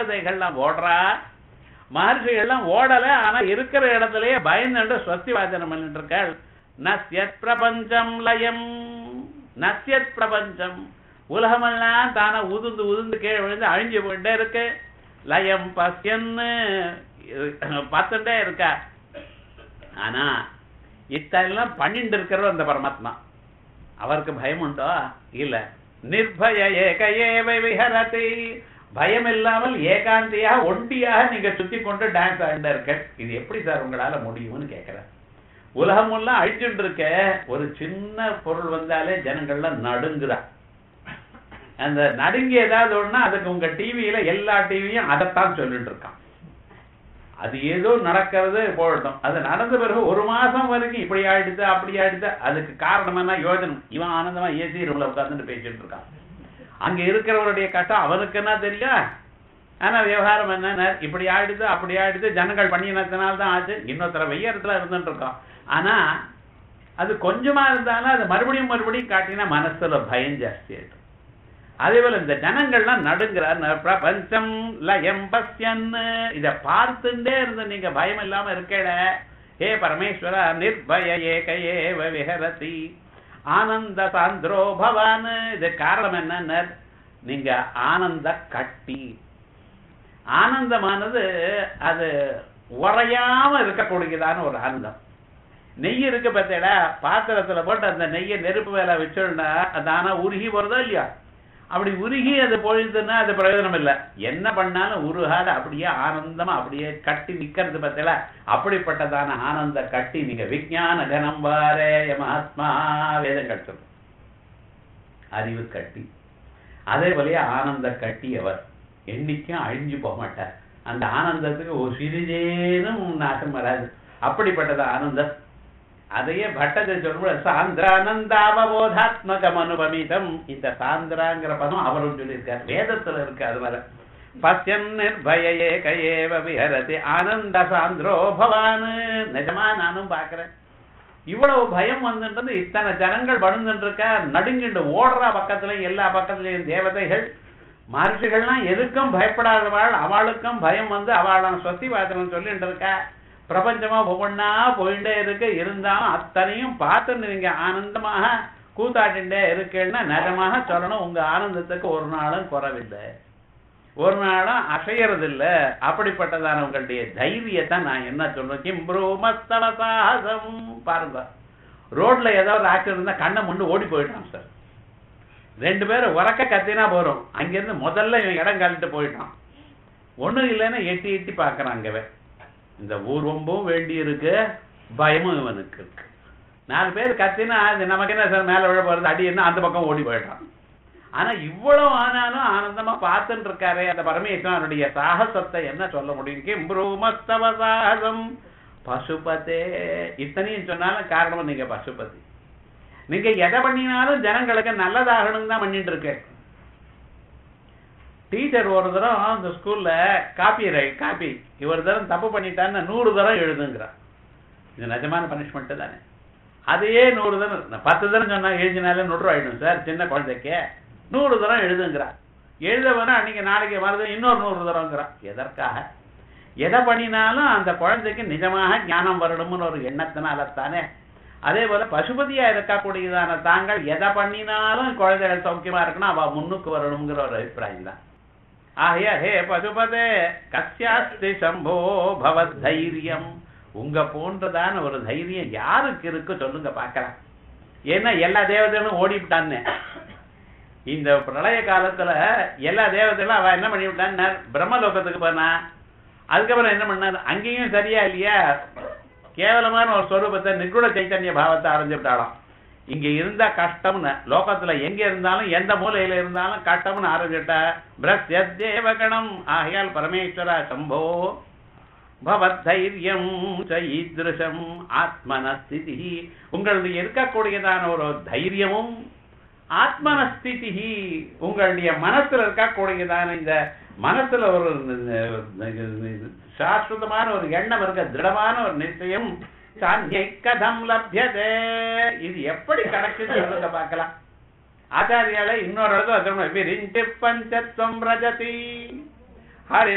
தேவதைகள்லாம் ஓடுறா மகர்ஷிகள்லாம் ஓடல ஆனா இருக்கிற இடத்துலயே பயந்துட்டு ஸ்வஸ்தி வாசனம் பண்ணிட்டு இருக்காள் நஸ்யத் பிரபஞ்சம் லயம் நஸ்யத் பிரபஞ்சம் உலகமெல்லாம் தானே உதுந்து உதுந்து கீழே விழுந்து அழிஞ்சு போயிட்டே இருக்கு லயம் பசியன்னு பார்த்துட்டே இருக்கா ஆனா இத்தெல்லாம் பண்ணிட்டு இருக்கிறவர் அந்த பரமாத்மா அவருக்கு பயம் உண்டோ இல்ல நிர்பய ஏக ஏவ விஹரதி பயம் இல்லாமல் ஏகாந்தியாக ஒண்டியாக நீங்க சுத்தி கொண்டு டான்ஸ் ஆடிட்டு இருக்க இது எப்படி சார் உங்களால முடியும்னு கேக்குறேன் உலகம் எல்லாம் அழிச்சுட்டு இருக்க ஒரு சின்ன பொருள் வந்தாலே ஜனங்கள்லாம் நடுங்குறா அந்த நடுங்கி ஏதாவது ஒண்ணா அதுக்கு உங்க டிவியில எல்லா டிவியும் அதைத்தான் சொல்லிட்டு இருக்கான் அது ஏதோ நடக்கிறது போகட்டும் அது நடந்த பிறகு ஒரு மாசம் வரைக்கும் இப்படி ஆயிடுது அப்படி ஆயிடுது அதுக்கு காரணம் என்ன யோஜனை இவன் ஆனந்தமா ஏசி ரூம்ல உட்கார்ந்துட்டு பேசிட்டு இருக்கான் அங்க இருக்கிறவருடைய கஷ்டம் அவனுக்கு என்ன தெரியும் ஆனா விவகாரம் என்ன இப்படி ஆயிடுது அப்படி ஆயிடுது ஜனங்கள் பண்ணினதுனால தான் ஆச்சு இன்னொருத்தர வெய்யறதுல இருந்துட்டு இருக்கோம் ஆனா அது கொஞ்சமா இருந்தாலும் அது மறுபடியும் மறுபடியும் காட்டினா மனசுல பயம் ஜாஸ்தி ஆயிடும் அதே போல இந்த ஜனங்கள்லாம் நடுங்கிறார் பிரபஞ்சம் லயம் பஸ்யன்னு இத பார்த்துட்டே இருந்து நீங்க பயம் இல்லாம இருக்கேட ஹே பரமேஸ்வரா நிர்பய ஏக ஏவ விஹரதி ஆனந்த சாந்திரோ பவான் இது காரணம் என்னன்னு நீங்க ஆனந்த கட்டி ஆனந்தமானது அது உறையாம இருக்கக்கூடியதான ஒரு ஆனந்தம் நெய் இருக்கு பார்த்தேடா பாத்திரத்துல போட்டு அந்த நெய்யை நெருப்பு வேலை வச்சோம்னா அது ஆனா உருகி வருதோ இல்லையா அப்படி உருகி அது பொழுதுன்னா அது பிரயோஜனம் இல்லை என்ன பண்ணாலும் உருகாத அப்படியே ஆனந்தமா அப்படியே கட்டி நிக்கிறது பார்த்தல அப்படிப்பட்டதான ஆனந்த கட்டி நீங்க விஞ்ஞான கனம் வாரே மகாத்மா வேதங்கள் சொல்லும் அறிவு கட்டி அதே போலயே ஆனந்த கட்டி அவர் என்னைக்கும் அழிஞ்சு போக மாட்டார் அந்த ஆனந்தத்துக்கு ஒரு சிறிதேனும் நாசம் வராது அப்படிப்பட்டது ஆனந்தம் அதையே பட்டத்தை சொல்லும்போது சாந்திரானந்தாவபோதாத்மகம் அனுபமிதம் இந்த சாந்திராங்கிற பதம் அவரும் சொல்லியிருக்கார் வேதத்துல இருக்கு அது மேல பசியன் நிர்பய ஏக ஏவ விஹரதி ஆனந்த சாந்திரோ பவான் நிஜமா நானும் பாக்குறேன் இவ்வளவு பயம் வந்துன்றது இத்தனை ஜனங்கள் படுந்துட்டு இருக்க நடுங்கிட்டு ஓடுற பக்கத்துலயும் எல்லா பக்கத்துலயும் தேவதைகள் மகர்ஷிகள்லாம் எதுக்கும் பயப்படாதவாள் அவளுக்கும் பயம் வந்து அவளாம் சொத்தி வாசனம் சொல்லிட்டு இருக்கா பிரபஞ்சமா ஒவ்வொன்னா போயிட்டே இருக்கு இருந்தாலும் அத்தனையும் பார்த்து நீங்க ஆனந்தமாக கூத்தாட்டிண்டே இருக்கேன்னா நிஜமாக சொல்லணும் உங்க ஆனந்தத்துக்கு ஒரு நாளும் குறவில்லை ஒரு நாளும் அசையறதில்ல அப்படிப்பட்டதான உங்களுடைய தைரியத்தை நான் என்ன சொல்றேன் கிம்ப்ரூமஸ்தவ சாகசம் பாருங்க ரோட்ல ஏதாவது ஆக்சிடென்ட் இருந்தா கண்ணை முண்டு ஓடி போயிட்டான் சார் ரெண்டு பேரும் உறக்க கத்தினா போறோம் அங்கிருந்து முதல்ல இவன் இடம் காலிட்டு போயிட்டான் ஒண்ணும் இல்லைன்னா எட்டி எட்டி பாக்குறாங்க இவன் இந்த ஊர்வம்பும் வேண்டி இருக்கு பயமும் இவனுக்கு இருக்கு நாலு பேர் கத்தினா இது நமக்கு என்ன சார் மேல விழ போறது அடி என்ன அந்த பக்கம் ஓடி போயிட்டான் ஆனா இவ்வளவு ஆனாலும் ஆனந்தமா பார்த்துட்டு இருக்காரே அந்த பரமேஸ்வரனுடைய சாகசத்தை என்ன சொல்ல முடியும் கிம்ப்ரூமஸ்தவ சாகசம் பசுபதே இத்தனையும் சொன்னாலும் காரணம் நீங்க பசுபதி நீங்க எதை பண்ணினாலும் ஜனங்களுக்கு நல்லதாகணும் தான் பண்ணிட்டு இருக்கேன் டீச்சர் ஒரு தரம் அந்த ஸ்கூல்ல காப்பி ரைட் காப்பி இவர் தரம் தப்பு பண்ணிட்டான்னு நூறு தரம் எழுதுங்கிறார் இது நிஜமான பனிஷ்மெண்ட் தானே அதையே நூறு தரம் பத்து தரம் சொன்னா எழுதினாலே நூறு ஆயிடும் சார் சின்ன குழந்தைக்கு நூறு தரம் எழுதுங்கிறார் எழுத வேணா அன்னைக்கு நாளைக்கு மறுது இன்னொரு நூறு தரங்கிறார் எதற்காக எதை பண்ணினாலும் அந்த குழந்தைக்கு நிஜமாக ஞானம் வரணும்னு ஒரு எண்ணத்தினால தானே அதே போல பசுபதியா இருக்கக்கூடியதான தாங்கள் எதை பண்ணினாலும் குழந்தைகள் சௌக்கியமா இருக்கணும் அவ முன்னுக்கு வரணுங்கிற ஒரு அபிப்பிராயம் தான் ஆகையா ஹே பசுபதே கஸ்யாஸ்தி சம்போ பவத் தைரியம் உங்க போன்றதான ஒரு தைரியம் யாருக்கு இருக்கு சொல்லுங்க பார்க்கலாம் ஏன்னா எல்லா தேவதைகளும் ஓடிவிட்டான்னு இந்த பிரளய காலத்துல எல்லா தேவதைகளும் அவ என்ன பண்ணி விட்டான்னு பிரம்மலோகத்துக்கு போனா அதுக்கப்புறம் என்ன பண்ணாரு அங்கேயும் சரியா இல்லையா கேவலமான ஒரு ஸ்வரூபத்தை நிர்குண சைத்தன்ய பாவத்தை அடைஞ்சு விட்டாலாம் இங்க இருந்தா கஷ்டம்னு லோகத்துல எங்க இருந்தாலும் எந்த மூலையில இருந்தாலும் கஷ்டம்னு ஆரம்பிச்சுட்டா பிரத்யேவகணம் ஆகையால் பரமேஸ்வரா சம்போ பவத்தைரியம் ஈதிருஷம் ஆத்மனஸ்திதி உங்களுடைய இருக்கக்கூடியதான ஒரு தைரியமும் ஆத்மனஸ்திதி உங்களுடைய மனசுல இருக்கக்கூடியதான இந்த மனசுல ஒரு சாஸ்வதமான ஒரு எண்ணம் இருக்க திருடமான ஒரு நிச்சயம் சாந்தியை கதம் லப்யதே இது எப்படி கிடைக்குது சொல்லுங்க பார்க்கலாம் ஆச்சாரியால இன்னொரு இடத்துல விரிஞ்சு பஞ்சத்வம் ரஜதி ஹரி